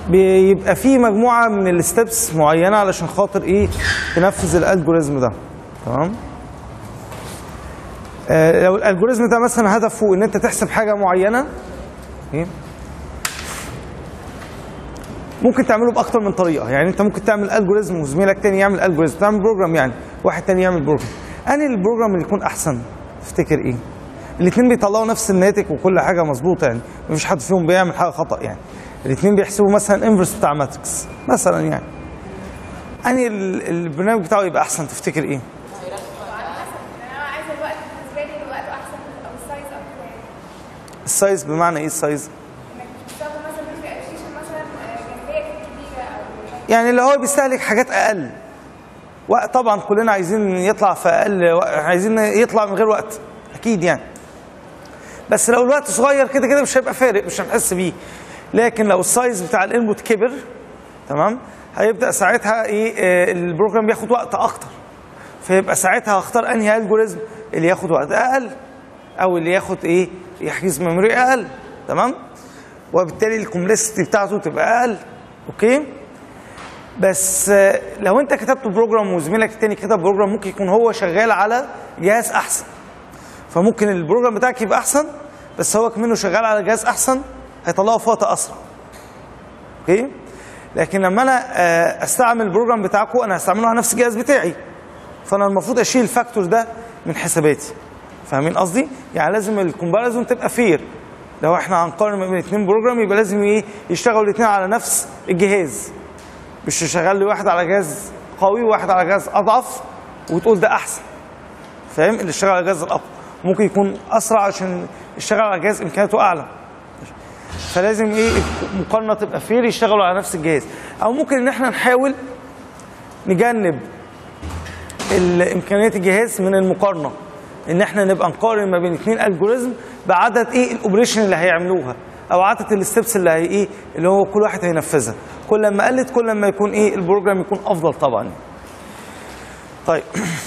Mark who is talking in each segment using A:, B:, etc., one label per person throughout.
A: بيبقى في مجموعه من الستبس معينه علشان خاطر ايه تنفذ الالجوريزم ده تمام آه لو الالجوريزم ده مثلا هدفه ان انت تحسب حاجه معينه إيه؟ ممكن تعمله باكتر من طريقه يعني انت ممكن تعمل الجوريزم وزميلك تاني يعمل الجوريزم تعمل بروجرام يعني واحد تاني يعمل بروجرام انهي البروجرام اللي يكون احسن تفتكر ايه الاثنين بيطلعوا نفس الناتج وكل حاجه مظبوطه يعني مفيش حد فيهم بيعمل حاجه خطا يعني الاثنين بيحسبوا مثلا انفرس بتاع ماتريكس مثلا يعني انهي ال- البرنامج بتاعه يبقى احسن تفتكر ايه
B: انا عايزه الوقت بالنسبه لي الوقت احسن او السايز اكتر يعني
A: السايز بمعنى ايه السايز
B: انك بتستخدم مثلا في ابلكيشن مثلا آه، جنبيه كانت كبيره او
A: يعني اللي هو بيستهلك حاجات اقل وقت طبعا كلنا عايزين يطلع في اقل وق- عايزين يطلع من غير وقت اكيد يعني بس لو الوقت صغير كده كده مش هيبقى فارق مش هنحس بيه لكن لو السايز بتاع الانبوت كبر تمام هيبدا ساعتها ايه آه، البروجرام بياخد وقت اكتر فيبقى ساعتها هختار انهي الجوريزم اللي ياخد وقت اقل او اللي ياخد ايه يحجز ميموري اقل تمام وبالتالي الكومبلكسيتي بتاعته تبقى اقل اوكي بس آه، لو انت كتبت بروجرام وزميلك التاني كتب بروجرام ممكن يكون هو شغال على جهاز احسن فممكن البروجرام بتاعك يبقى احسن بس هو كمنه شغال على جهاز احسن هيطلعه في وقت اسرع اوكي لكن لما انا آه، استعمل البروجرام بتاعكم انا هستعمله على نفس الجهاز بتاعي فانا المفروض اشيل الفاكتور ده من حساباتي فاهمين قصدي يعني لازم الكومباريزون تبقى فير لو احنا هنقارن ما بين اثنين بروجرام يبقى لازم ايه يشتغلوا الاثنين على نفس الجهاز مش تشغل لي واحد على جهاز قوي وواحد على جهاز اضعف وتقول ده احسن فاهم اللي اشتغل على الجهاز الاقوى ممكن يكون اسرع عشان اشتغل على جهاز امكانياته اعلى فلازم ايه المقارنه تبقى فير يشتغلوا على نفس الجهاز او ممكن ان احنا نحاول نجنب الامكانيات الجهاز من المقارنه ان احنا نبقى نقارن ما بين اثنين الجوريزم بعدد ايه الاوبريشن اللي هيعملوها او عدد الستبس اللي هي ايه اللي هو كل واحد هينفذها كل ما قلت كل ما يكون ايه البروجرام يكون افضل طبعا طيب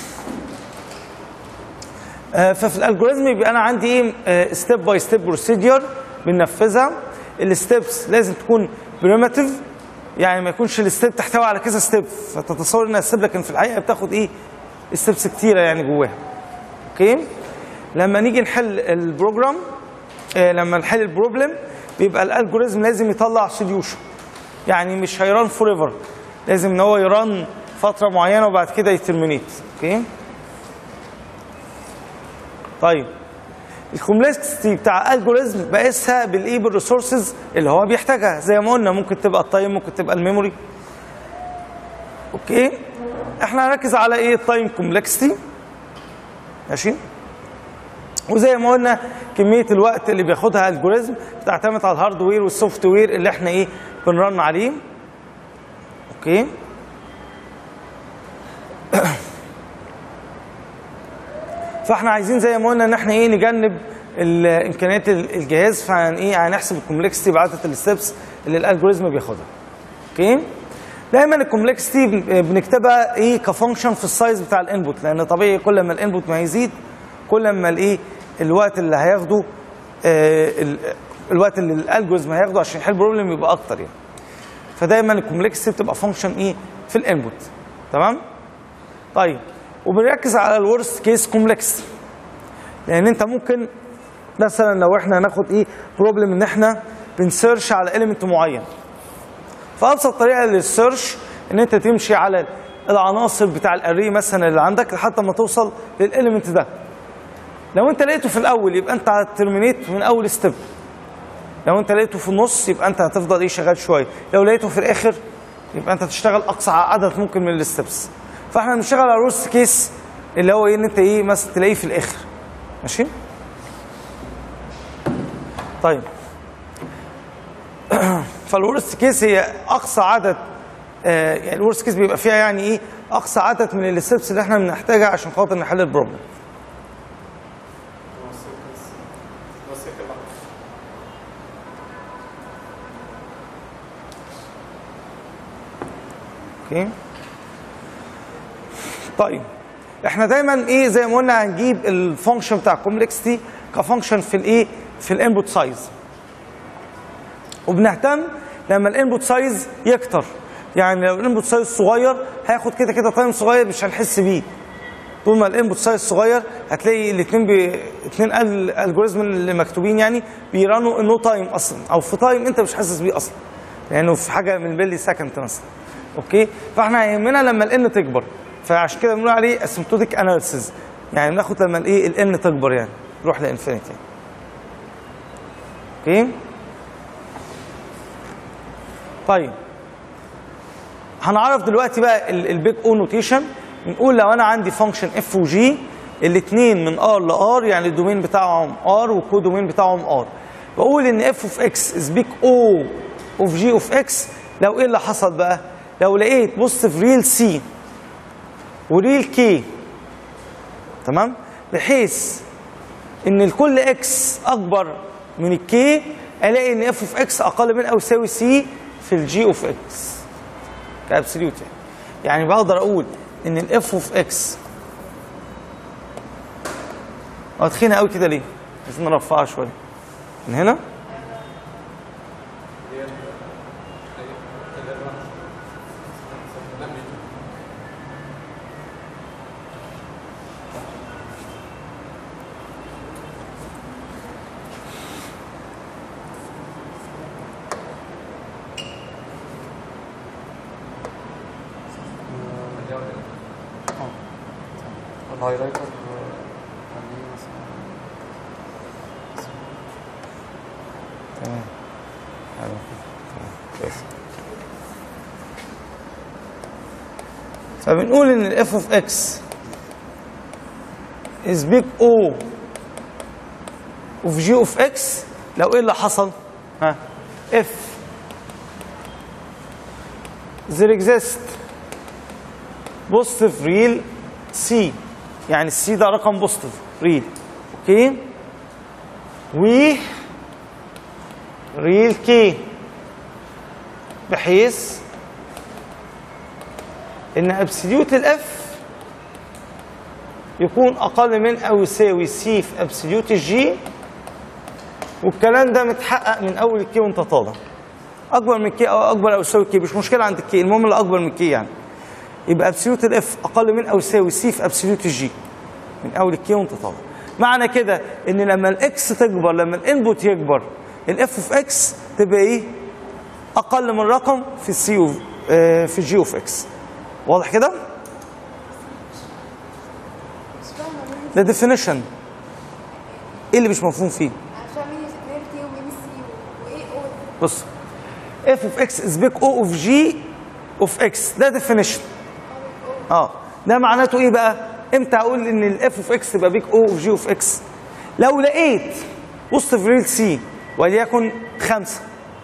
A: آه، ففي الالجوريزم يبقى انا عندي ايه ستيب باي ستيب بروسيدير بننفذها الستبس لازم تكون بريماتيف يعني ما يكونش الستيب تحتوي على كذا ستيب فتتصور انها ستيب لكن في الحقيقه بتاخد ايه ستيبس كتيره يعني جواها اوكي لما نيجي نحل البروجرام آه، لما نحل البروبلم بيبقى الالجوريزم لازم يطلع سوليوشن يعني مش هيران فور ايفر لازم ان هو يران فتره معينه وبعد كده يترمينيت اوكي طيب الكومبلكسيتي بتاع الالجوريزم بقيسها بالايه بالريسورسز اللي هو بيحتاجها زي ما قلنا ممكن تبقى التايم ممكن تبقى الميموري اوكي احنا هنركز على ايه التايم كومبلكسيتي ماشي وزي ما قلنا كميه الوقت اللي بياخدها الجوريزم بتعتمد على الهاردوير والسوفت وير اللي احنا ايه بنرن عليه اوكي فاحنا عايزين زي ما قلنا ان احنا ايه نجنب ال- امكانيات ال- الجهاز فهن ايه هنحسب الكومبلكسيتي بعدد الستبس اللي الالجوريزم بياخدها اوكي دايما الكومبلكسيتي بن- بنكتبها ايه كفانكشن في السايز بتاع الانبوت لان طبيعي كل ما الانبوت ما يزيد كل ما الايه الوقت اللي هياخده آه ال- الوقت اللي الالجوريزم هياخده عشان يحل بروبلم يبقى اكتر يعني فدايما الكومبلكسيتي بتبقى فانكشن ايه في الانبوت تمام طيب وبنركز على الورست كيس كومبلكسيتي لان انت ممكن مثلا لو احنا هناخد ايه بروبلم ان احنا بنسيرش على اليمنت معين فابسط طريقه للسيرش ان انت تمشي على العناصر بتاع الاري مثلا اللي عندك لحد ما توصل للاليمنت ده لو انت لقيته في الاول يبقى انت هترمينيت من اول ستيب لو انت لقيته في النص يبقى انت هتفضل ايه شغال شويه لو لقيته في الاخر يبقى انت هتشتغل اقصى عدد ممكن من الستبس فاحنا بنشتغل على الورست كيس اللي هو ايه ان انت ايه مثلا تلاقيه في الاخر ماشي طيب فالورست كيس هي اقصى عدد آه يعني الورست كيس بيبقى فيها يعني ايه اقصى عدد من الستبس اللي احنا بنحتاجها عشان خاطر نحل البروبلم اوكي طيب احنا دايما ايه زي ما قلنا هنجيب الفانكشن بتاع كومبلكسيتي كفانكشن في الايه في الانبوت سايز وبنهتم لما الانبوت سايز يكتر يعني لو الانبوت سايز صغير هياخد كده كده تايم صغير مش هنحس بيه طول ما الانبوت سايز صغير هتلاقي الاثنين بي... اثنين الجوريزم اللي مكتوبين يعني بيرانوا نو تايم اصلا او في تايم انت مش حاسس بيه اصلا لانه في حاجه من بيلي سكند مثلا اوكي فاحنا هيهمنا لما الان تكبر فعشان كده بنقول عليه اسيمتوتيك اناليسيز يعني بناخد لما الايه الان تكبر يعني تروح لانفينيتي اوكي طيب هنعرف دلوقتي بقى البيج او نوتيشن نقول لو انا عندي فانكشن اف وجي الاثنين من ار لار يعني الدومين بتاعهم ار والكو دومين بتاعهم ار بقول ان اف اوف اكس از بيج او اوف جي اوف اكس لو ايه اللي حصل بقى لو لقيت بص في ريل سي وريل كي تمام بحيث ان الكل اكس اكبر من الكي الاقي ان اف اوف اكس اقل من او يساوي سي في الجي اوف اكس كابسوليوت يعني يعني بقدر اقول ان الاف اوف اكس اه تخينه قوي كده ليه؟ عايزين نرفعها شويه من هنا
C: الهايلايتر خليه مثلا
A: تمام حلو كده. تمام. كويس فبنقول ان الاف اوف اكس از بيج او اوف جي اوف اكس لو ايه اللي حصل؟ ها اف there exist positive real c يعني السي ده رقم بوزيتيف ريل اوكي و ريل كي بحيث ان ابسوليوت الاف يكون اقل من او يساوي سي في ابسوليوت الجي والكلام ده متحقق من اول الكي وانت طالع اكبر من كي او اكبر او يساوي كي مش مشكله عند الكي المهم اللي اكبر من كي يعني يبقى ابسوليوت الاف اقل من او يساوي سي في ابسوليوت الجي من اول الكي وانت طالع معنى كده ان لما الاكس تكبر لما الانبوت يكبر الاف اوف اكس تبقى ايه اقل من رقم في السي اوف آه، في الجي اوف اكس واضح كده
B: مش فاهمه مين
A: ده ديفينيشن ايه اللي مش مفهوم فيه
B: عشان مين مين كي ومين سي وايه او
A: بص اف اوف اكس از بيج او اوف جي اوف اكس ده ديفينيشن اه ده معناته ايه بقى امتى اقول ان الاف اوف اكس تبقى بيج او اوف جي اوف اكس لو لقيت وسط في ريل سي وليكن خمسة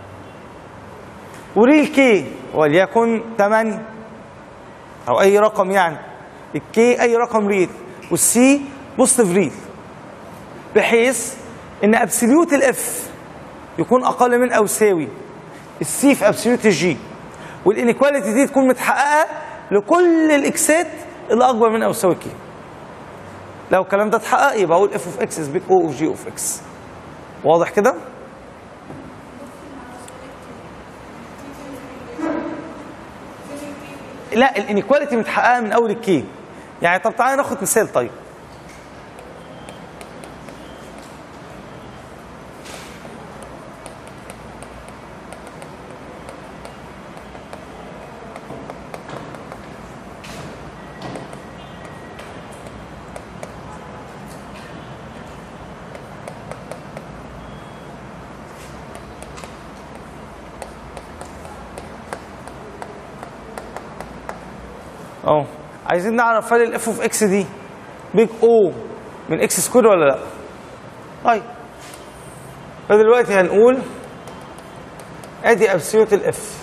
A: وريل كي وليكن 8 او اي رقم يعني الكي اي رقم ريل والسي بوزيتيف ريل بحيث ان ابسوليوت الاف يكون اقل من او يساوي السي في ابسوليوت الجي والانيكواليتي دي تكون متحققه لكل الاكسات اللي اكبر من او يساوي كي لو الكلام ده اتحقق يبقى اقول اف اوف اكس از بيج او اوف جي اوف اكس واضح كده لا الانيكواليتي متحققه من اول الكي يعني طب تعالى ناخد مثال طيب اهو عايزين نعرف هل الاف اوف اكس دي بيج او من اكس سكوير ولا لا طيب فدلوقتي هنقول ادي ابسوليوت الاف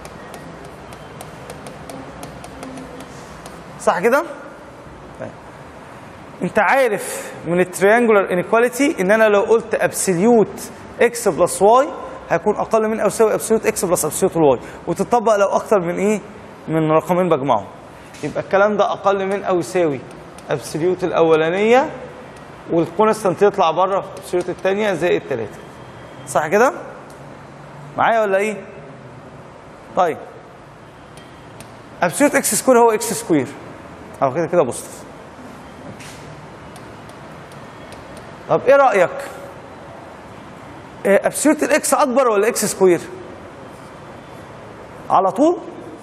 A: صح كده طيب. انت عارف من التريانجولار انيكواليتي ان انا لو قلت ابسوليوت اكس بلس واي هيكون اقل من او يساوي ابسوليوت اكس بلس ابسوليوت الواي وتطبق لو اكتر من ايه من رقمين بجمعهم يبقى الكلام ده اقل من او يساوي ابسوليوت الاولانيه والكونستانت يطلع بره ابسوليوت الثانيه زائد 3 صح كده معايا ولا ايه طيب ابسوليوت اكس سكوير هو اكس سكوير او كده كده بوزيتيف طب ايه رايك ابسوليوت الاكس اكبر ولا اكس سكوير على طول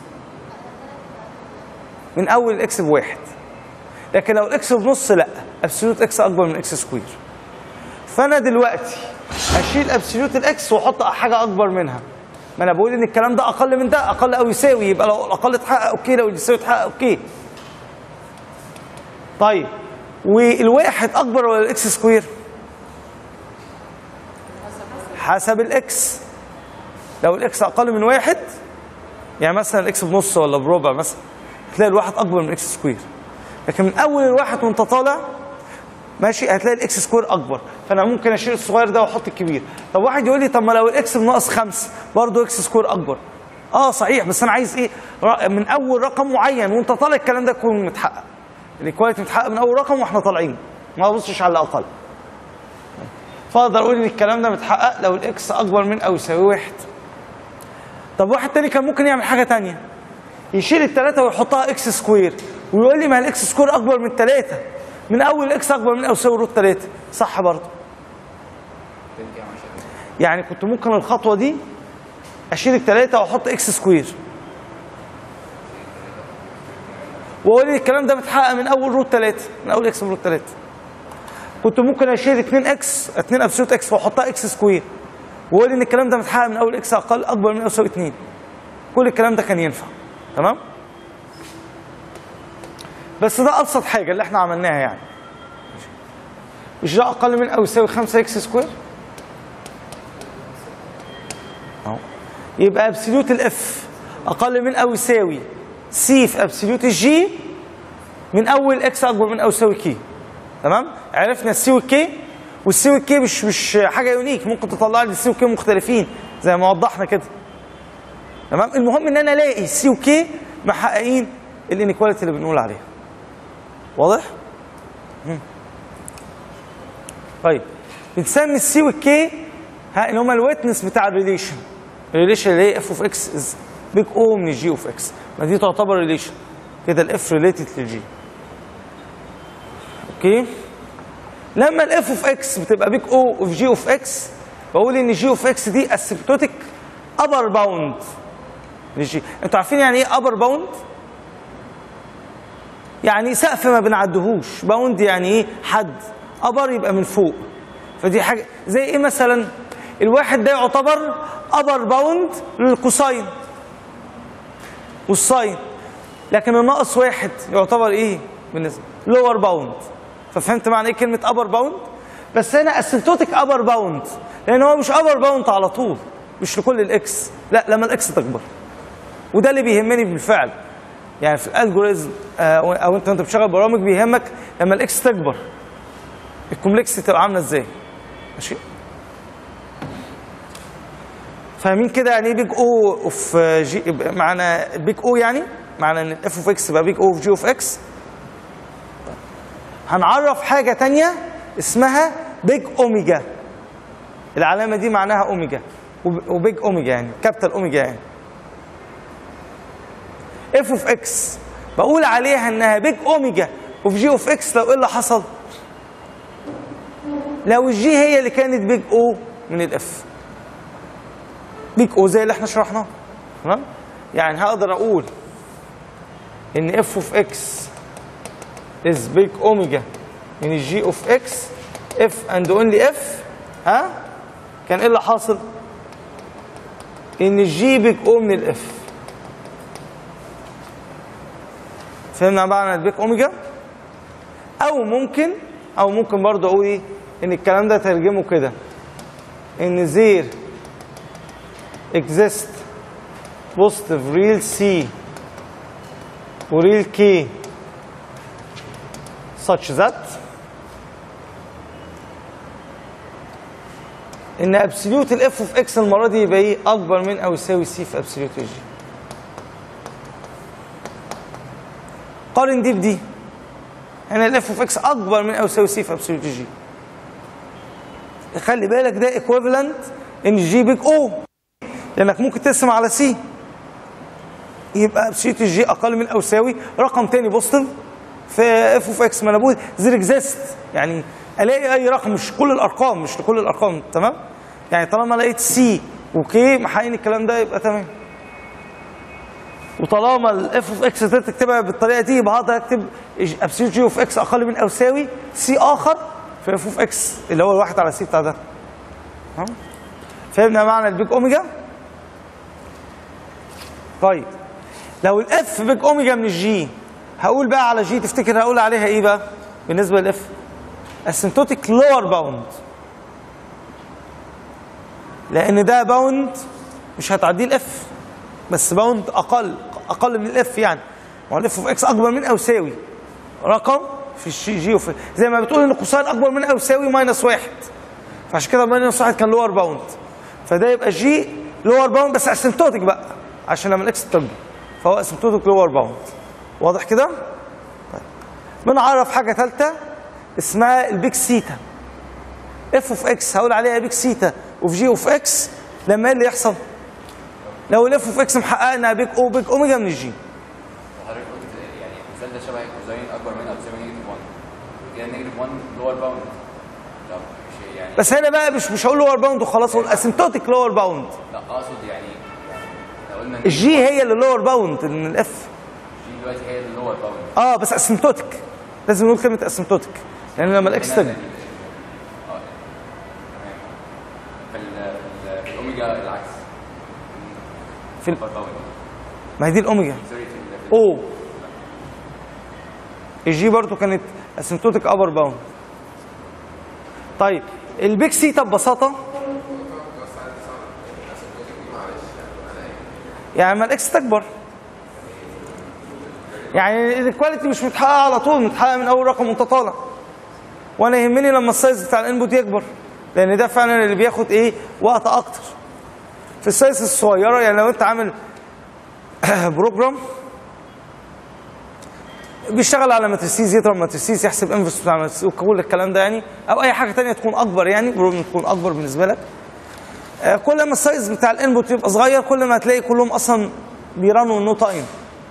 A: من اول الاكس بواحد لكن لو الاكس بنص لا ابسوليوت اكس اكبر من اكس سكوير فانا دلوقتي اشيل ابسوليوت الاكس واحط حاجه اكبر منها ما انا بقول ان الكلام ده اقل من ده اقل او يساوي يبقى لو الاقل اتحقق اوكي لو يساوي اتحقق اوكي طيب والواحد اكبر ولا الاكس سكوير حسب الاكس لو الاكس اقل من واحد يعني مثلا الاكس بنص ولا بربع مثلا تلاقي الواحد اكبر من الاكس سكوير لكن من اول الواحد وانت طالع ماشي هتلاقي الاكس سكوير اكبر فانا ممكن اشيل الصغير ده واحط الكبير طب واحد يقول لي طب ما لو الاكس بناقص خمسة برضه اكس سكوير اكبر اه صحيح بس انا عايز ايه ر- من اول رقم معين وانت طالع الكلام ده يكون متحقق الايكواليتي متحقق من اول رقم واحنا طالعين ما ببصش على الاقل فاقدر اقول ان الكلام ده متحقق لو الاكس اكبر من او يساوي واحد طب واحد تاني كان ممكن يعمل حاجه تانية يشيل الثلاثه ويحطها اكس سكوير ويقول لي ما الاكس سكوير اكبر من ثلاثه من اول الاكس اكبر من او يساوي روت ثلاثه صح برضه يعني كنت ممكن الخطوه دي اشيل الثلاثه واحط اكس سكوير واقول لي الكلام ده متحقق من اول روت ثلاثه من اول اكس من روت ثلاثه كنت ممكن اشيل 2 اكس 2 ابسولوت اكس واحطها اكس سكوير واقول ان الكلام ده متحقق من اول اكس اقل اكبر من او يساوي 2 كل الكلام ده كان ينفع تمام بس ده ابسط حاجه اللي احنا عملناها يعني مش ده اقل من او يساوي 5 اكس سكوير اهو يبقى ابسوليوت الاف اقل من او يساوي سي في ابسوليوت الجي من اول اكس اكبر من او يساوي كي تمام عرفنا السي والكي والسي والكي مش مش حاجه يونيك ممكن تطلع لي السي والكي مختلفين زي ما وضحنا كده تمام المهم ان انا الاقي السي وكي محققين الانيكواليتي اللي بنقول عليها واضح مم. طيب بنسمي السي والكي ها اللي هما الويتنس بتاع الريليشن الريليشن اللي هي اف اوف اكس از بيج او من الجي اوف اكس ما دي تعتبر ريليشن كده الاف ريليتد للجي اوكي لما الاف اوف اكس بتبقى بيج او اوف جي اوف اكس بقول ان جي اوف اكس دي اسيمبتوتيك ابر باوند للجي انتوا عارفين يعني ايه ابر باوند يعني سقف ما بنعدهوش باوند يعني ايه حد ابر يبقى من فوق فدي حاجه زي ايه مثلا الواحد ده يعتبر ابر باوند للكوساين والساين لكن الناقص واحد يعتبر ايه بالنسبه لور باوند ففهمت معنى ايه كلمه ابر باوند بس هنا اسيمتوتيك ابر باوند لان هو مش ابر باوند على طول مش لكل الاكس لا لما الاكس تكبر وده اللي بيهمني بالفعل يعني في الالجوريزم آه، او انت وانت بتشغل برامج بيهمك لما الاكس تكبر الكومبلكس تبقى عامله ازاي ماشي فاهمين كده يعني ايه بيج او اوف جي معنى بيج او يعني معنى ان الاف اوف اكس يبقى بيج او اوف جي اوف اكس هنعرف حاجه تانية اسمها بيج اوميجا العلامه دي معناها اوميجا وب- وبيج اوميجا يعني كابيتال اوميجا يعني اف اوف اكس بقول عليها انها بيج اوميجا اوف جي اوف اكس لو ايه اللي حصل لو الجي هي اللي كانت بيج او من الاف بيج او زي اللي احنا شرحناه تمام يعني هقدر اقول ان اف اوف اكس از بيج اوميجا من الجي اوف اكس اف اند اونلي اف ها كان ايه اللي حاصل ان الجي بيج او من الاف فهمنا معنى البيك اوميجا او ممكن او ممكن برضه اقول ايه ان الكلام ده ترجمه كده ان زير exist positive real C و real K such that ان ابسوليوت الاف اوف اكس المره دي يبقى ايه اكبر من او يساوي سي في ابسوليوت الجي قارن دي بدي هنا الاف اوف اكس اكبر من او يساوي سي في ابسوليوت جي خلي بالك ده ايكويفالنت ان جي بيج او لانك ممكن تقسم على سي يبقى ابسوليوت الجي اقل من او يساوي رقم تاني بوزيتيف في اف اوف اكس ما انا بقول زير اكزيست يعني الاقي اي رقم مش كل الارقام مش لكل الارقام تمام يعني طالما لقيت سي وكي محققين الكلام ده يبقى تمام وطالما الاف اوف اكس تقدر تكتبها بالطريقه دي يبقى هقدر اكتب ابسوليوت جي اوف اكس اقل من او يساوي سي اخر في اف اوف اكس اللي هو الواحد على سي بتاع ده تمام؟ فهمنا معنى البيج اوميجا طيب لو الاف بيج اوميجا من الجي هقول بقى على جي تفتكر هقول عليها ايه بقى بالنسبه للاف اسيمتوتيك لور باوند لان ده باوند مش هتعديه الاف بس باوند اقل اقل من الاف يعني ما هو الاف اوف اكس اكبر من او يساوي رقم في الشي جي وفي زي ما بتقول ان القوسين اكبر من او يساوي ماينس واحد فعشان كده ماينس واحد كان لور باوند فده يبقى جي لور باوند بس اسيمتوتيك بقى عشان لما الاكس تكبر فهو اسيمتوتيك لور باوند واضح كده؟ طيب بنعرف حاجه ثالثه اسمها البيك سيتا اف اوف اكس هقول عليها بيك سيتا وفي جي اوف اكس لما ايه اللي يحصل؟ لو الاف اوف اكس محققه انها بيك او بيك اوميجا من الجي
D: وحضرتك قلت يعني المثال ده شبه كوزين اكبر من او تساوي نيجاتيف 1 كده نيجاتيف 1 لور باوند طب مش يعني
A: بس هنا بقى مش مش هقول لور باوند وخلاص هقول اسيمتوتيك لور باوند
D: لا اقصد يعني يعني لو قلنا ان
A: الجي هي اللي لور باوند من الاف
D: جي دلوقتي هي اللور باوند
A: اه بس اسيمتوتيك لازم نقول كلمه اسيمتوتيك لان لما الاكس تكبر
D: في ال- في ال- في الاوميجا العكس
A: في ال-
D: لور باوند
A: ما هي دي الاوميجا
D: سوري في ال- في
A: او الجي برضو كانت اسيمتوتيك ابر باوند طيب البيك سيتا ببساطه يعني لما الاكس تكبر يعني الايكواليتي مش متحققه على طول متحققه من اول رقم وانت طالع وانا يهمني لما السايز بتاع الانبوت يكبر لان ده فعلا اللي بياخد ايه وقت اكتر في السايز الصغيره يعني لو انت عامل بروجرام بيشتغل على ماتريسيز يضرب ماتريسيز يحسب انفرس بتاع ماتريسيز وكل الكلام ده يعني او اي حاجه تانية تكون اكبر يعني بروبلم تكون اكبر بالنسبه لك آه، كل ما السايز بتاع الانبوت يبقى صغير كل ما هتلاقي كلهم اصلا بيرانوا نو تايم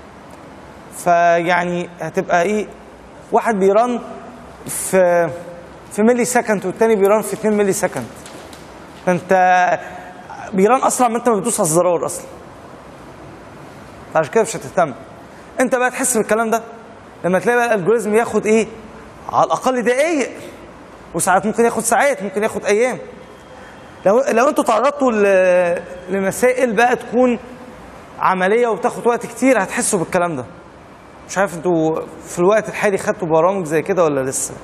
A: فيعني هتبقى ايه واحد بيران في في ملي سكند والتاني بيران في 2 ملي سكند فانت بيران اسرع ما انت ما بتدوس على الزرار اصلا عشان كده مش هتهتم انت بقى تحس بالكلام ده لما تلاقي بقى الالجوريزم ياخد ايه على الاقل دقايق وساعات ممكن ياخد ساعات ممكن ياخد ايام لو لو انتوا تعرضتوا ل- لمسائل بقى تكون عمليه وبتاخد وقت كتير هتحسوا بالكلام ده مش عارف انتوا في الوقت الحالي خدتوا برامج زي كده ولا لسه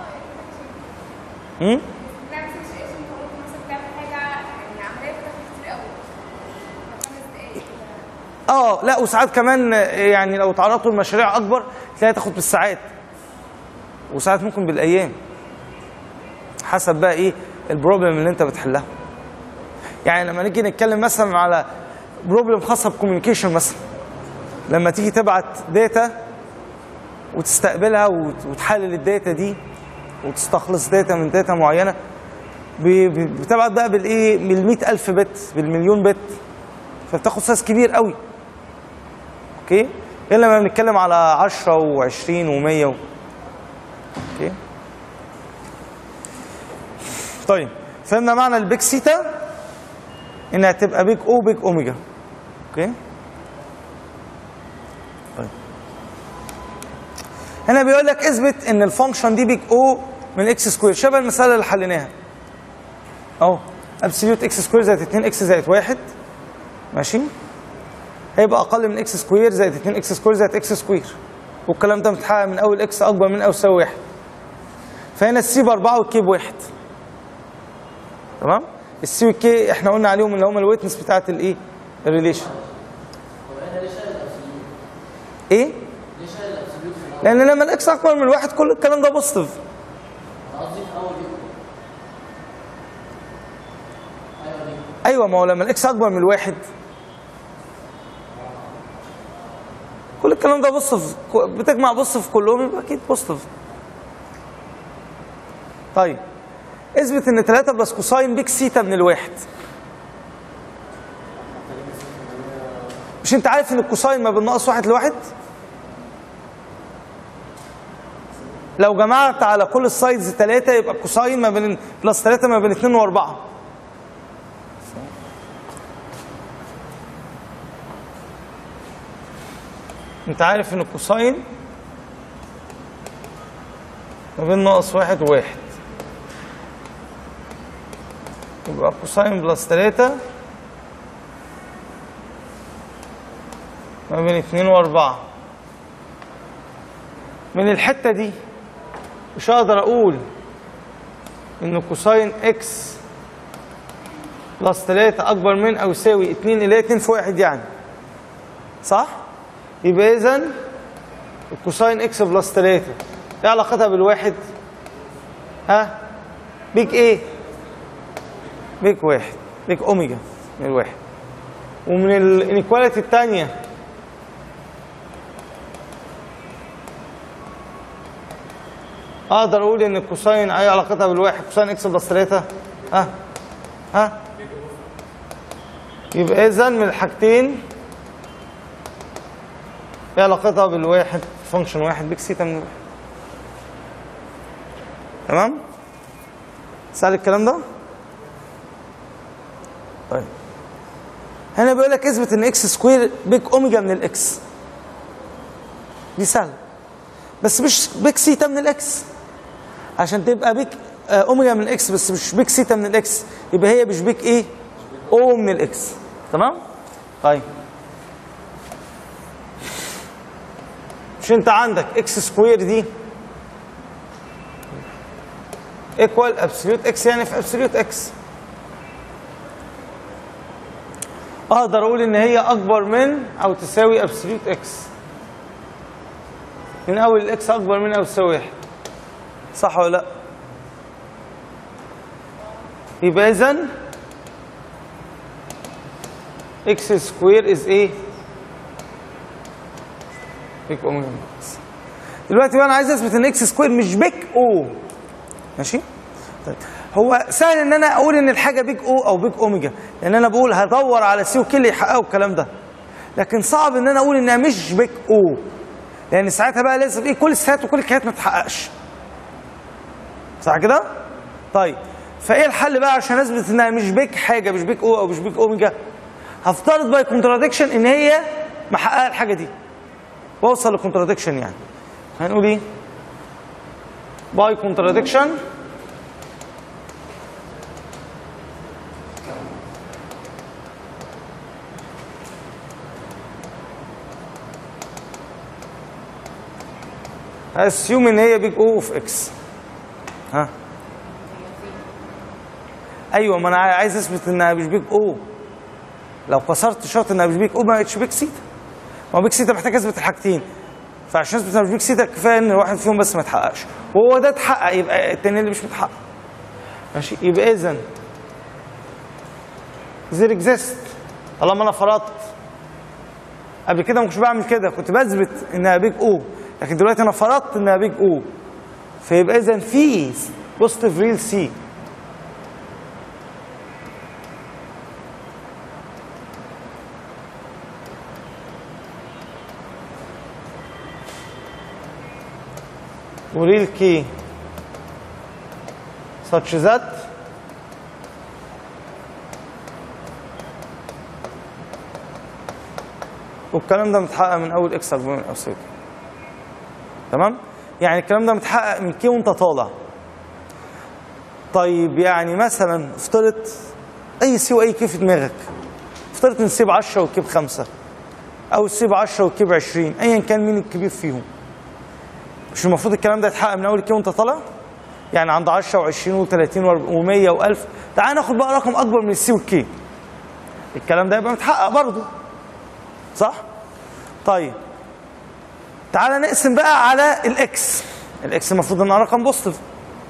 A: امم
B: نعمل سيتويشن ممكن مثلا تعمل حاجه يعني عمليه بتاخد كتير قوي خمس دقايق كده
A: اه لا وساعات كمان يعني لو تعرضتوا لمشاريع اكبر تلاقيها تاخد بالساعات وساعات ممكن بالايام حسب بقى ايه البروبلم اللي انت بتحلها يعني لما نيجي نتكلم مثلا على بروبلم خاصه بكوميونيكيشن مثلا لما تيجي تبعت داتا وتستقبلها وت- وتحلل الداتا دي وتستخلص داتا من داتا معينه ب- ب- بتبعت بقى بالايه بال ألف بت بالمليون بت فبتاخد سايز كبير قوي اوكي غير لما بنتكلم على 10 و20 و100 و... اوكي طيب فهمنا معنى البيك سيتا انها تبقى بيك او بيك اوميجا اوكي طيب هنا بيقول لك اثبت ان الفانكشن دي بيك او من اكس سكوير شبه المساله اللي حليناها اهو ابسوليوت اكس سكوير زائد 2 اكس زائد 1 ماشي هيبقى اقل من اكس سكوير زائد 2 اكس سكوير زائد اكس سكوير والكلام ده متحقق من اول اكس اكبر من او يساوي 1 فهنا السي باربعه والكي بواحد تمام السي والكي احنا قلنا عليهم اللي هم الويتنس بتاعت الايه الريليشن ايه لان لما الاكس اكبر من واحد كل الكلام ده بوزيتيف ايوه ما هو لما الاكس اكبر من الواحد كل الكلام ده بوزيتيف بتجمع بوزيتيف كلهم يبقى اكيد بوزيتيف طيب اثبت ان 3 بلس كوساين بيك سيتا من الواحد مش انت عارف ان الكوساين ما بين ناقص واحد لواحد لو جمعت على كل السايدز 3 يبقى الكوساين ما بين بلس 3 ما بين 2 و4 انت عارف ان الكوساين ما بين ناقص واحد وواحد يبقى كوساين بلس 3 ما بين 2 و4 من الحتة دي مش هقدر اقول ان كوساين اكس بلس 3 اكبر من او يساوي 2 اللي هي 2 في 1 يعني صح؟ يبقى اذا الكوساين اكس بلس 3 ايه علاقتها بالواحد؟ ها؟ بيك ايه؟ بيك واحد بيك اوميجا من الواحد ومن الانيكواليتي الثانيه اقدر اقول ان الكوساين اي علاقتها بالواحد كوساين اكس بلس 3 ها ها يبقى اذا من الحاجتين ايه علاقتها بالواحد فانكشن واحد بيك سيتا من الواحد تمام سهل الكلام ده طيب هنا بيقول لك اثبت ان اكس سكوير بيك اوميجا من الاكس دي سهله بس مش بيك سيتا من الاكس عشان تبقى بيك آه، اوميجا من الاكس بس مش بيك سيتا من الاكس يبقى هي مش بيك ايه او من الاكس تمام طيب مش انت عندك اكس سكوير دي ايكوال ابسوليوت اكس يعني في ابسوليوت اكس اقدر اقول ان هي اكبر من او تساوي ابسوليوت اكس من اول الاكس اكبر من او تساوي واحد صح ولا لا يبقى اذا اكس سكوير از ايه بيك اوميجا من اكس دلوقتي بقى انا عايز اثبت ان اكس سكوير مش بيك او ماشي طيب هو سهل ان انا اقول ان الحاجه بيج او او بيج اوميجا لان انا بقول هدور على سي وكي اللي يحققوا الكلام ده لكن صعب ان انا اقول انها مش بيج او لان ساعتها بقى لازم ايه كل الساعات وكل الكيات ما تتحققش صح كده طيب فايه الحل بقى عشان اثبت انها مش بيج حاجه مش بيج او او مش بيج اوميجا هفترض باي كونتراديكشن ان هي محققه الحاجه دي واوصل لكونتراديكشن يعني هنقول ايه باي كونتراديكشن اسيوم ان هي بيج او اوف اكس ها ايوه ما انا عايز اثبت انها مش بيج او لو كسرت شرط انها مش بيج او ما بقتش بيج سيتا ما هو بيج سيتا محتاج اثبت الحاجتين فعشان اثبت انها مش بيج سيتا كفايه ان واحد فيهم بس ما اتحققش وهو ده اتحقق يبقى التاني اللي مش متحقق ماشي يبقى اذا زير اكزيست طالما انا فرضت قبل كده ما كنتش بعمل كده كنت بثبت انها بيج او لكن دلوقتي انا فرضت انها بيج او فيبقى اذا في بوزيتيف ريل سي وريل كي such that والكلام ده متحقق من اول اكس اكبر من او يساوي تمام يعني الكلام ده متحقق من كي وانت طالع طيب يعني مثلا افترض اي سي واي كي في دماغك افترض ان سي ب 10 والكي ب 5 او سي ب 10 والكي ب 20 ايا كان مين الكبير فيهم مش المفروض الكلام ده يتحقق من اول كي وانت طالع يعني عند 10 و20 و30 و100 و1000 تعال ناخد بقى رقم اكبر من السي والكي الكلام ده يبقى متحقق برضه صح طيب تعال نقسم بقى على الاكس الاكس المفروض انها رقم بوزيتيف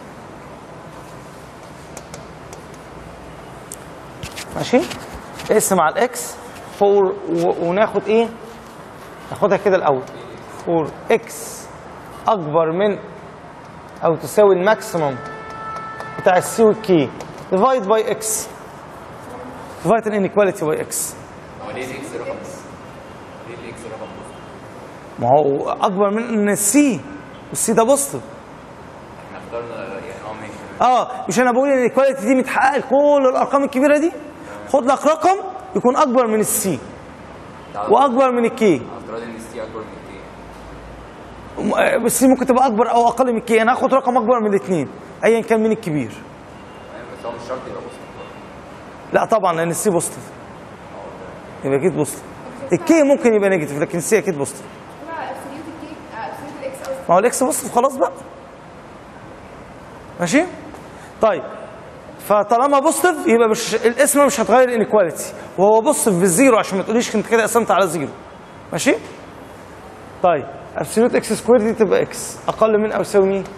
A: ماشي اقسم على الاكس فور وناخد ايه ناخدها كده الاول فور اكس اكبر من او تساوي الماكسيموم بتاع السي والكي ديفايد باي اكس ديفايد الانيكواليتي باي اكس
D: هو ليه الاكس رقم ليه الاكس رقم بوزيتيف
A: ما هو اكبر من السي والسي ده بوزيتيف
D: احنا اخترنا يعني اه ماشي
A: اه مش انا بقول ان الايكواليتي دي متحققه لكل الارقام الكبيره دي خد لك رقم يكون اكبر من السي واكبر من الكي
D: افترض ان السي اكبر من الكي
A: السي ممكن تبقى اكبر او اقل من الكي انا هاخد رقم اكبر من الاثنين ايا كان من الكبير
D: تمام بس هو مش شرط يبقى بوزيتيف برضه.
A: لا طبعا لان السي بوزيتيف يبقى اكيد بوزيتيف الكي ممكن يبقى نيجاتيف لكن السي اكيد بوزيتيف
B: طلع ابسوليوت الكيك ابسوليوت الاكس او
A: ما هو الاكس بوزيتيف خلاص بقى ماشي طيب فطالما بوزيتيف يبقى مش الاسم مش هتغير الانيكواليتي وهو بوزيتيف بالزيرو عشان ما تقوليش انت كده قسمت على زيرو ماشي طيب ابسوليوت اكس سكوير دي تبقى اكس اقل من او يساوي مين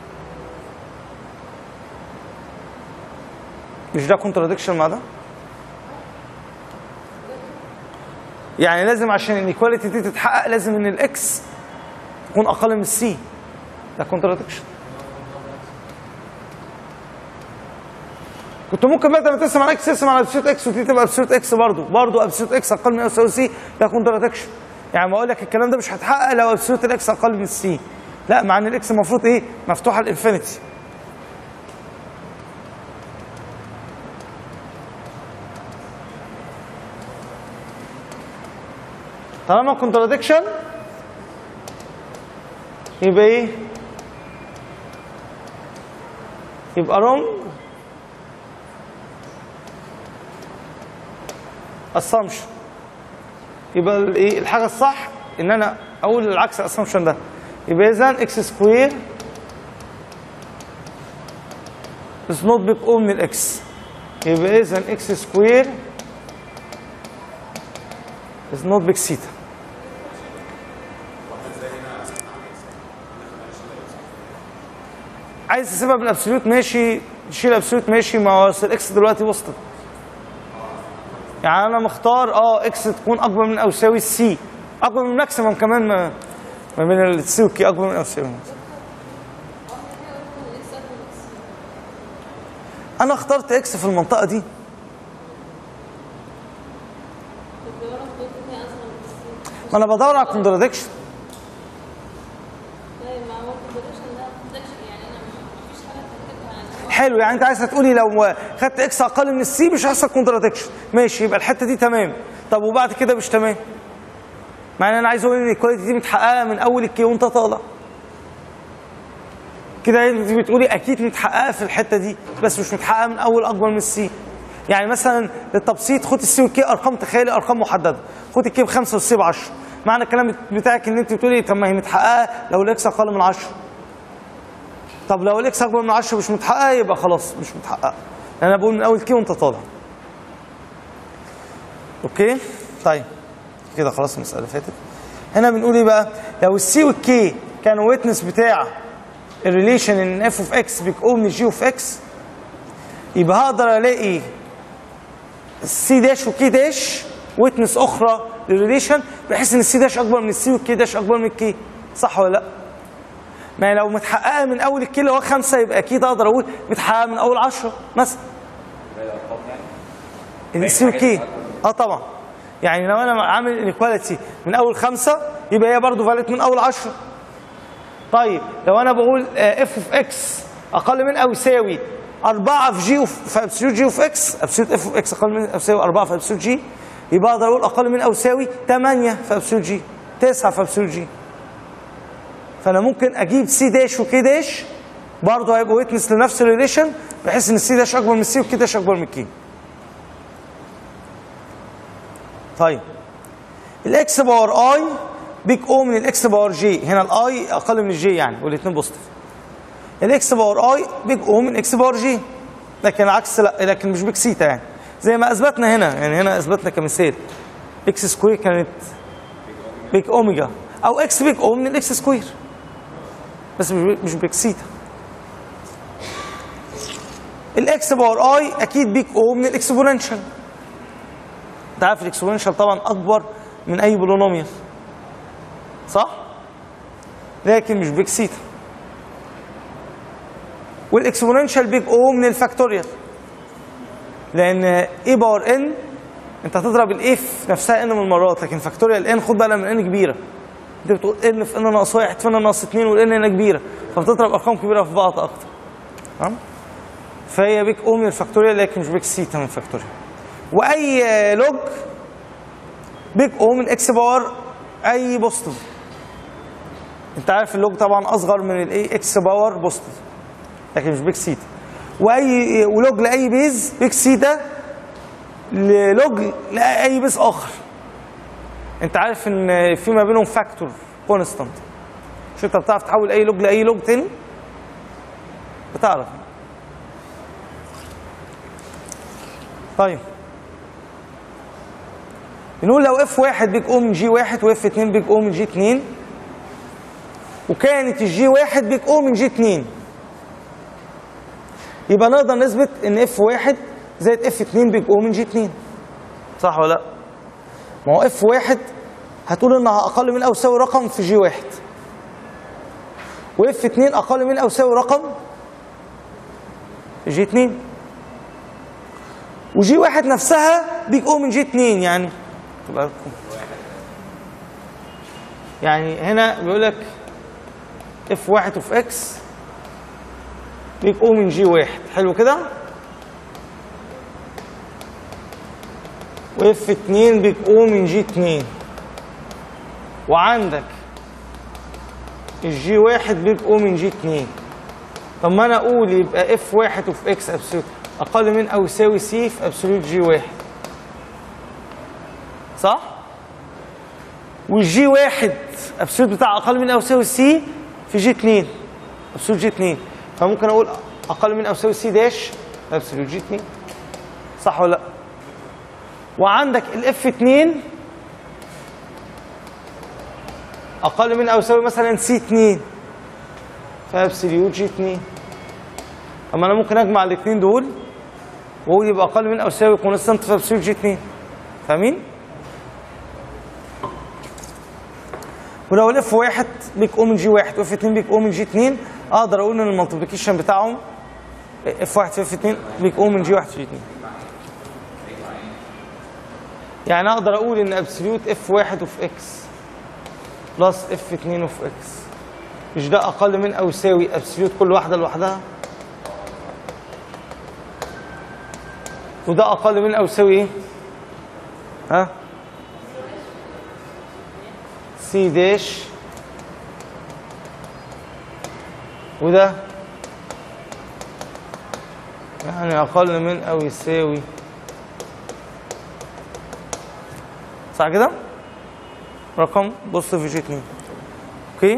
A: مش ده كونتراديكشن مع ده يعني لازم عشان الانيكواليتي دي تتحقق لازم ان الاكس تكون اقل من السي ده كونتراديكشن كنت ممكن بدل ما تقسم على اكس تقسم على ابسولوت اكس ودي تبقى ابسولوت اكس برضه برضه ابسولوت اكس اقل من او يساوي سي ده كونتراديكشن يعني ما اقول لك الكلام ده مش هيتحقق لو ابسولوت الاكس اقل من السي لا مع ان الاكس المفروض ايه مفتوحه الانفينيتي طالما كونتراديكشن يبقى ايه يبقى wrong assumption يبقى الايه الحاجه الصح ان انا اقول العكس assumption ده يبقى اذا اكس سكوير is not big O من الاكس يبقى اذا اكس سكوير is not big theta عايز تسيبها بالابسوليوت ماشي تشيل الابسوليوت ماشي ما هو أصل الاكس دلوقتي وسطت يعني انا مختار اه اكس تكون اكبر من او يساوي السي اكبر من الماكسيمم كمان ما ما بين السي والكي اكبر من او يساوي انا اخترت اكس في المنطقه دي ما انا بدور على كونتراديكشن حلو يعني انت عايزه تقولي لو خدت اكس اقل من السي مش هيحصل كونتراديكشن ماشي يبقى الحته دي تمام طب وبعد كده مش تمام مع ان انا عايز اقول ان الكواليتي دي متحققه من اول الكي وانت طالع كده انت بتقولي اكيد متحققه في الحته دي بس مش متحققه من اول اكبر من السي يعني مثلا للتبسيط خد السي والكي ارقام تخيلي ارقام محدده خد الكي بخمسه والسي ب 10 معنى الكلام بتاعك ان انت بتقولي طب ما هي متحققه لو الاكس اقل من 10 طب لو الاكس اكبر من 10 مش متحققه يبقى خلاص مش متحققه انا بقول من اول كي وانت طالع اوكي طيب كده خلاص المساله فاتت هنا بنقول ايه بقى لو السي والكي كانوا ويتنس بتاع الريليشن ان اف اوف اكس بيكو من جي اوف اكس يبقى هقدر الاقي السي داش وكي داش ويتنس اخرى للريليشن بحيث ان السي داش اكبر من السي والكي داش اكبر من الكي صح ولا لا؟ ما هي لو متحققه من اول الكي اللي هو خمسه يبقى اكيد اقدر اقول متحققه من اول 10 مثلا السي والكي اه طبعا يعني لو انا عامل انيكواليتي من اول خمسه يبقى هي برضه فاليت من اول 10 طيب لو انا بقول اف اوف اكس اقل من او يساوي 4 في جي اوف في ابسولوت جي اوف اكس ابسولوت اف اوف اكس اقل من او يساوي 4 في ابسولوت جي يبقى اقدر اقول اقل من او يساوي 8 في ابسولوت جي 9 في ابسولوت جي فانا ممكن اجيب سي داش وكي داش برضه هيبقوا ويتنس لنفس الريليشن بحيث ان السي داش اكبر من السي والكي داش اكبر من الكي طيب الاكس باور اي بيج او من الاكس باور جي هنا الاي اقل من الجي يعني والاثنين بوزيتيف الاكس باور اي بيج او من اكس باور جي لكن العكس لا لكن مش بيج سيتا يعني زي ما اثبتنا هنا يعني هنا اثبتنا كمثال اكس سكوير كانت بيج اوميجا او اكس بيج او من الاكس سكوير بس مش مش بيج سيتا الاكس باور اي اكيد بيج او من الاكسبوننشال انت عارف الاكسبوننشال طبعا اكبر من اي بولينوميال صح لكن مش بيج سيتا والاكسبوننشال بيج او من الفاكتوريال لان اي باور ان انت هتضرب الاف نفسها ان من مرات لكن فاكتوريال ان خد بالك من ان كبيره انت بتقول ان في ان ناقص واحد في ان ناقص اتنين والان هنا كبيره فبتضرب ارقام كبيره في بعض اكتر تمام فهي بيك او من الفاكتوريال لكن مش بيك سيتا من الفاكتوريال واي لوج بيك او من اكس باور اي بوزيتيف انت عارف اللوج طبعا اصغر من الايه اكس باور بوزيتيف لكن مش بيك سيتا واي ولوج لاي بيز بيك سيتا للوج لاي بيز اخر انت عارف ان في ما بينهم فاكتور كونستانت مش انت بتعرف تحول اي لوج لاي لوج تاني بتعرف طيب نقول لو اف واحد بيج او من جي واحد واف اتنين بيج او من جي اتنين وكانت الجي واحد بيج او من جي اتنين يبقى نقدر نثبت ان اف واحد زائد اف اتنين بيج او من جي اتنين صح ولا لا؟ ما هو اف واحد هتقول انها اقل من او يساوي رقم في جي واحد واف اتنين اقل من او يساوي رقم في جي اتنين وجي واحد نفسها بيج او من جي اتنين يعني تبقى يعني هنا بيقول لك اف واحد وفي اكس بيج او من جي واحد حلو كده واف اتنين بيج او من جي اتنين وعندك الجي واحد بيج او من جي اتنين طب ما انا اقول يبقى اف واحد وفي اكس ابسولوت اقل من او يساوي سي في ابسولوت جي واحد صح؟ والجي واحد ابسولوت بتاع اقل من او يساوي سي في جي 2 ابسولوت جي 2 فممكن اقول اقل من او يساوي سي داش ابسولوت جي 2 صح ولا لا؟ وعندك الاف 2 اقل من او يساوي مثلا سي 2 فابسولوت جي 2 اما انا ممكن اجمع الاثنين دول واقول يبقى اقل من او يساوي كونستانت في ابسولوت جي 2 فاهمين؟ ولو الاف واحد بيك او من جي واحد واف اتنين بيك او من جي اتنين اقدر اقول ان المالتيبيكيشن بتاعهم اف واحد في اف اتنين بيك او من جي واحد في جي اتنين يعني اقدر اقول ان ابسوليوت اف واحد وفي اكس بلس اف اتنين وفي اكس مش ده اقل من او يساوي ابسوليوت كل واحده لوحدها وده اقل من او يساوي ايه ها سي داش وده يعني اقل من او يساوي صح كده رقم بص في جي 2 اوكي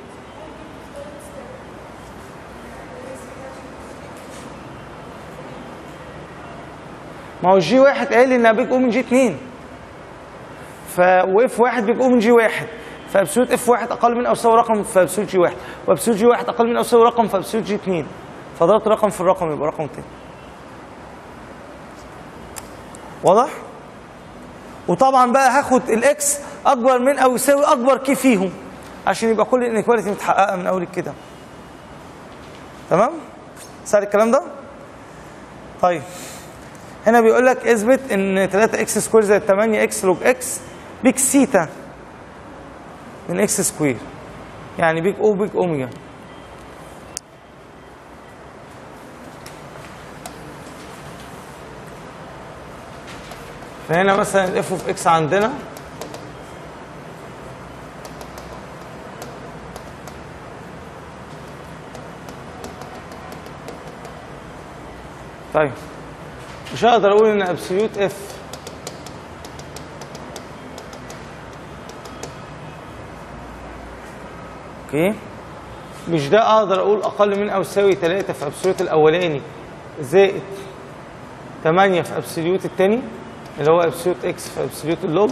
A: ما هو جي واحد قال لي انها بيج او من جي 2 ف واف واحد بيج او من جي واحد فابسولوت اف واحد اقل من او يساوي رقم في ابسولوت جي واحد وابسولوت جي واحد اقل من او يساوي رقم في ابسولوت جي 2 فضربت رقم في الرقم يبقى رقم تاني واضح؟ وطبعا بقى هاخد الاكس اكبر من او يساوي اكبر كي فيهم عشان يبقى كل الانيكواليتي متحققه من اول كده تمام؟ سهل الكلام ده؟ طيب هنا بيقول لك اثبت ان 3 اكس سكوير زائد 8 اكس لوج اكس بيك سيتا من اكس سكوير يعني بيج او بيج اوميجا فهنا مثلا الاف اوف اكس عندنا طيب مش هقدر اقول ان ابسوليوت اف اوكي مش ده اقدر اقول اقل من او يساوي 3 في ابسوليوت الاولاني زائد 8 في ابسوليوت الثاني اللي هو ابسوليوت اكس في ابسوليوت اللوج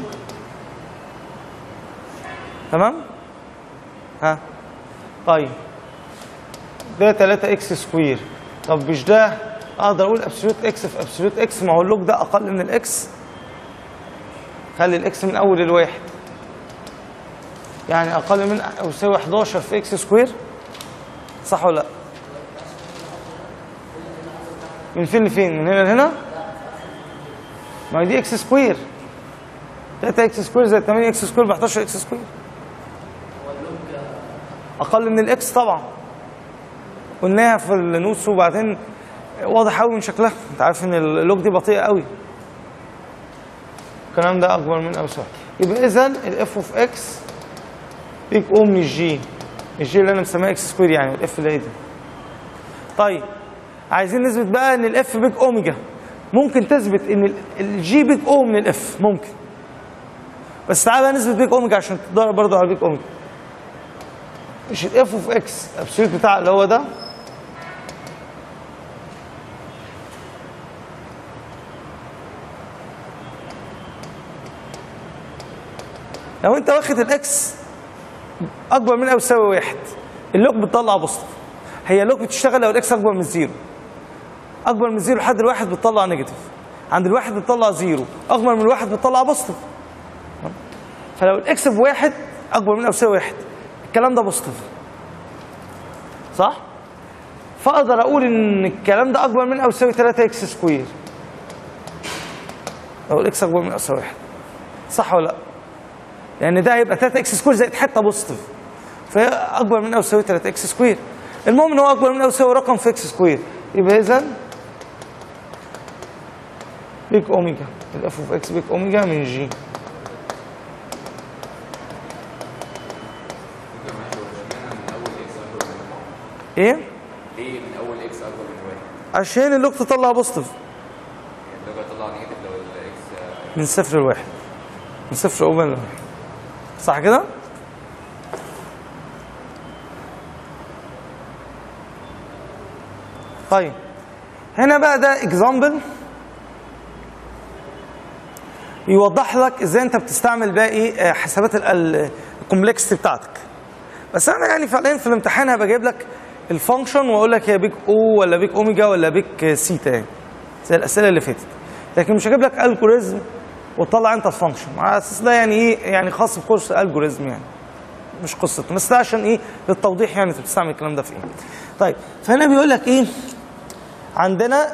A: تمام ها طيب ده 3 اكس سكوير طب مش ده اقدر اقول ابسوليوت اكس في ابسوليوت اكس ما هو اللوج ده اقل من الاكس خلي الاكس من اول الواحد يعني اقل من او يساوي 11 في اكس سكوير صح ولا لا من فين لفين من هنا لهنا ما هي دي اكس سكوير 3 اكس سكوير زائد 8 اكس سكوير ب 11 اكس سكوير اقل من الاكس طبعا قلناها في النوتس وبعدين واضح قوي من شكلها انت عارف ان اللوج دي بطيئه قوي الكلام ده اكبر من او يساوي يبقى اذا الاف اوف اكس بيج او من الجي الجي اللي انا مسميها اكس سكوير يعني والاف اللي هي دي طيب عايزين نثبت بقى ان الاف بيج اوميجا ممكن تثبت ان ال- الجي بيج او من الاف ممكن بس تعالى بقى نثبت بيج اوميجا عشان تدور برضه على بيج اوميجا مش الاف اوف اكس الابسوليوت بتاع اللي هو ده لو انت واخد الاكس اكبر من او يساوي واحد اللوك بتطلع بوزيتيف هي اللوك بتشتغل لو الاكس اكبر من زيرو اكبر من زيرو لحد الواحد بتطلع نيجاتيف عند الواحد بتطلع زيرو اكبر من الواحد بتطلع بوزيتيف فلو الاكس بواحد اكبر من او يساوي واحد الكلام ده بوزيتيف صح؟ فاقدر اقول ان الكلام ده اكبر من او يساوي 3 اكس سكوير لو الاكس اكبر من او يساوي واحد صح ولا لا؟ لان ده هيبقى 3 اكس سكوير زائد حته بوزيتيف فهي اكبر من او يساوي 3 اكس سكوير المهم ان هو اكبر من او يساوي رقم في اكس سكوير يبقى اذا بيك اوميجا الاف اوف اكس بيك اوميجا من جي ايه؟
D: ليه من اول اكس اكبر من واحد؟
A: عشان اللوك تطلع بوزيتيف
D: يعني لو طلع نيجاتيف لو الاكس
A: من صفر لواحد من صفر اوبن لواحد صح كده؟ طيب هنا بقى ده اكزامبل يوضح لك ازاي انت بتستعمل بقى ايه آه، حسابات الكومبلكسيتي بتاعتك بس انا يعني فعليا في الامتحان هبقى جايب لك الفانكشن واقول لك هي بيك او ولا بيك اوميجا ولا بيك سيتا يعني زي الاسئله اللي فاتت لكن مش هجيب لك الجوريزم وتطلع انت الفانكشن على اساس ده يعني ايه يعني خاص بكورس الجوريزم يعني مش قصه بس ده عشان ايه للتوضيح يعني انت بتستعمل الكلام ده في ايه طيب فهنا بيقول لك ايه عندنا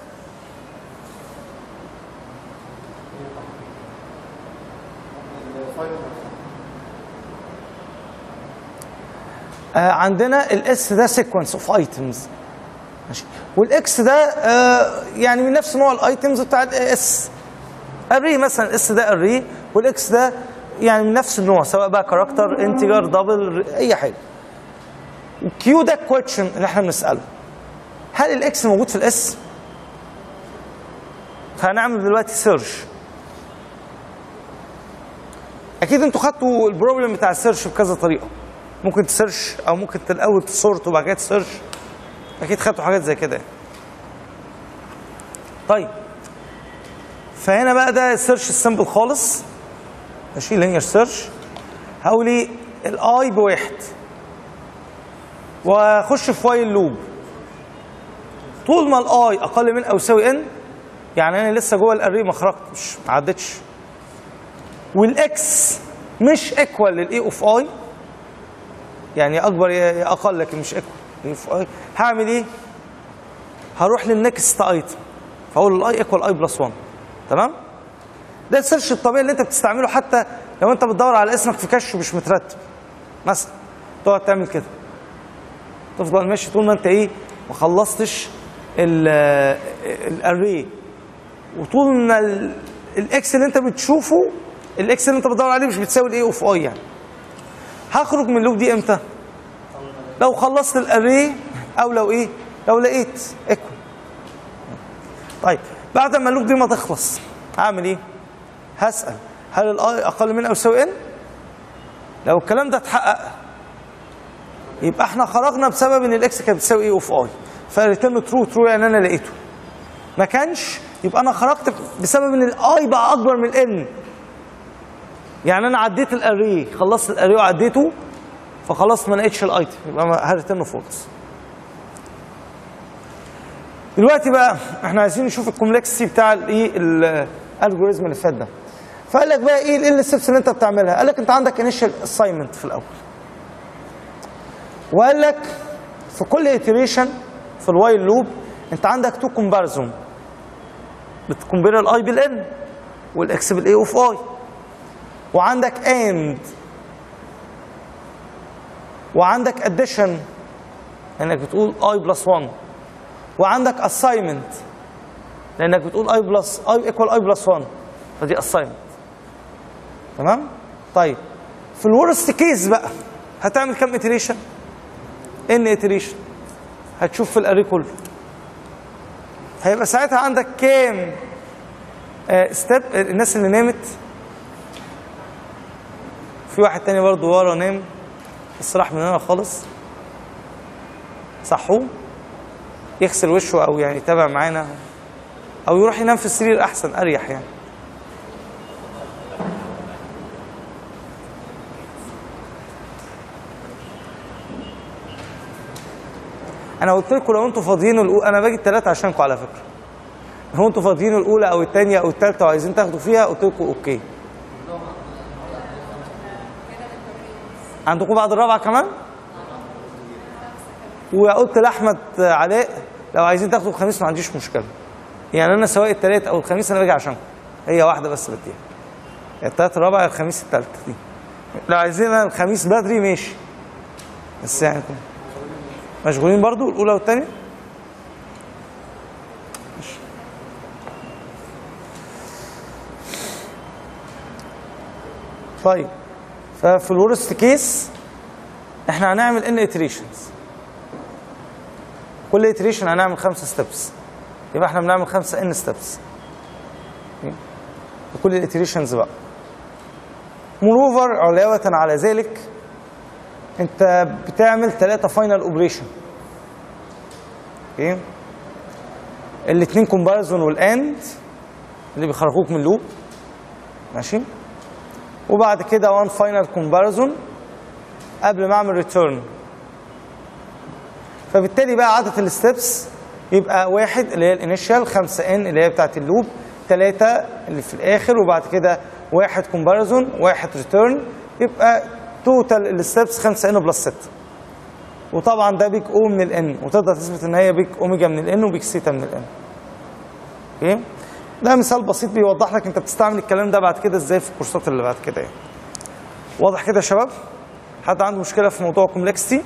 A: آه عندنا الاس ده سيكونس اوف ايتمز ماشي والاكس ده آه يعني من نفس نوع الايتمز بتاع الاس الري مثلا الاس ده الري والاكس ده يعني من نفس النوع سواء بقى كاركتر انتجر دبل اي حاجه وكيو ده الكويشن اللي احنا بنساله هل الاكس موجود في الاس؟ فهنعمل دلوقتي سيرش اكيد انتوا خدتوا البروبلم بتاع السيرش بكذا طريقه ممكن تسيرش او ممكن الاول تسورت وبعد كده تسيرش اكيد خدتوا حاجات زي كده طيب فهنا بقى ده السيرش السمبل خالص ماشي لينير سيرش هقول ايه الاي بواحد واخش في وايل لوب طول ما الاي اقل من او يساوي ان يعني انا لسه جوه الاري ما خرجتش ما عدتش والاكس مش ايكوال للاي اوف اي يعني اكبر يا اقل لكن مش ايكوال اوف اي هعمل ايه؟ هروح للنكست ايتم فاقول الاي ايكوال اي بلس 1 تمام؟ ده السيرش الطبيعي اللي انت بتستعمله حتى لو انت بتدور على اسمك في كشف مش مترتب مثلا تقعد تعمل كده تفضل ماشي طول ما انت ايه ما خلصتش الاري وطول ما ال- الاكس اللي انت بتشوفه الاكس اللي انت بتدور عليه مش بتساوي الاي اوف اي يعني هخرج من اللوب دي امتى؟ لو خلصت الاري او لو ايه؟ لو لقيت ايكوال طيب بعد ما اللوب دي ما تخلص هعمل ايه؟ هسأل هل الاي اقل من او يساوي ان؟ لو الكلام ده اتحقق يبقى احنا خرجنا بسبب ان الاكس كانت بتساوي ايه اوف اي فريتيرن ترو ترو يعني انا لقيته ما كانش يبقى انا خرجت بسبب ان الاي بقى اكبر من الان يعني انا عديت الاري خلصت الاري وعديته فخلاص ما لقيتش الايتم يبقى هريتيرن فولس دلوقتي بقى احنا عايزين نشوف الكومبلكسيتي بتاع الايه الالجوريزم اللي فات ده فقال لك بقى ايه ايه الستبس اللي انت بتعملها قال لك انت عندك انيشال اساينمنت في الاول وقال لك في كل iteration في الوايل لوب انت عندك تو كومباريزون بتكمبير الاي بالان والاكس بالاي اوف اي وعندك اند وعندك اديشن لانك بتقول اي بلس 1 وعندك اساينمنت لانك بتقول اي بلس اي ايكوال اي بلس 1 فدي اساينمنت تمام طيب في الورست كيس بقى هتعمل كام اتريشن ان اتريشن هتشوف في الاري كله هيبقى ساعتها عندك كام ستيب الناس اللي نامت في واحد تاني برضه ورا نام بس راح من هنا خالص صحوه يغسل وشه او يعني يتابع معانا او يروح ينام في السرير احسن اريح يعني انا قلت لكم لو انتوا فاضيين الأولى انا باجي الثلاثه عشانكم على فكره لو انتوا فاضيين الاولى او الثانيه او الثالثه وعايزين تاخدوا فيها قلت لكم اوكي عندكم بعد الرابعه كمان وقلت لاحمد علاء لو عايزين تاخدوا الخميس ما عنديش مشكله يعني انا سواء الثلاث او الخميس انا باجي عشانكم هي واحده بس بديها يا الثلاث الرابعه يا الخميس الثالث دي لو عايزين الخميس بدري ماشي بس يعني مشغولين برضو الاولى والثانيه طيب ففي الورست كيس احنا هنعمل ان اتريشنز كل اتريشن هنعمل خمسه ستيبس يبقى احنا بنعمل خمسه ان ستيبس كل الاتريشنز بقى موروفر علاوه على ذلك انت بتعمل ثلاثه فاينل اوبريشن اوكي الاثنين كومباريزون والاند اللي بيخرجوك من لوب ماشي وبعد كده وان فاينل كومباريزون قبل ما اعمل ريتيرن فبالتالي بقى عدد الستبس يبقى واحد اللي هي الانيشال خمسة ان اللي هي بتاعت اللوب ثلاثة اللي في الآخر وبعد كده واحد كومباريزون واحد ريتيرن يبقى توتال الستبس 5 ان بلس 6 وطبعا ده بيك او من الان وتقدر تثبت ان هي بيك اوميجا من الان وبيك سيتا من الان اوكي ده مثال بسيط بيوضح لك انت بتستعمل الكلام ده بعد كده ازاي في الكورسات اللي بعد كده يعني واضح كده يا شباب حد عنده مشكله في موضوع كومبلكسيتي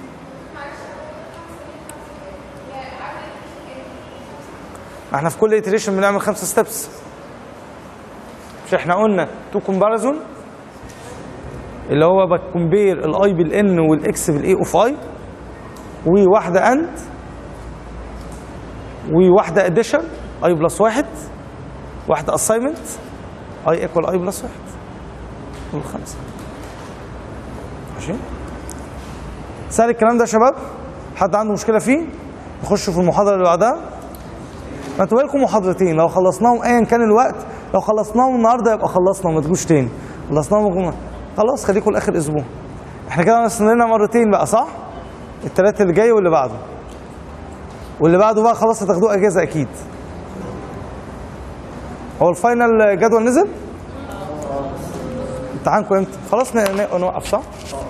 A: ما احنا في كل اتريشن بنعمل خمسه ستيبس مش احنا قلنا تو كومباريزون اللي هو بكمبير الاي بالان والاكس بالاي اوف اي وواحده اند وواحده اديشن اي بلس واحد واحده اساينمنت اي ايكوال اي بلس واحد دول خمسه ماشي سهل الكلام ده يا شباب حد عنده مشكله فيه نخش في المحاضره اللي بعدها ما تبقى لكم محاضرتين لو خلصناهم ايا كان الوقت لو خلصناهم النهارده يبقى خلصنا ما تجوش تاني خلصناهم خلاص خليكم لاخر اسبوع احنا كده ناقصنا لنا مرتين بقى صح الثلاث اللي جاي واللي بعده واللي بعده بقى خلاص هتاخدوه اجازه اكيد هو الفاينل جدول نزل امتحانكم امتى خلاص ن- ن- نوقف صح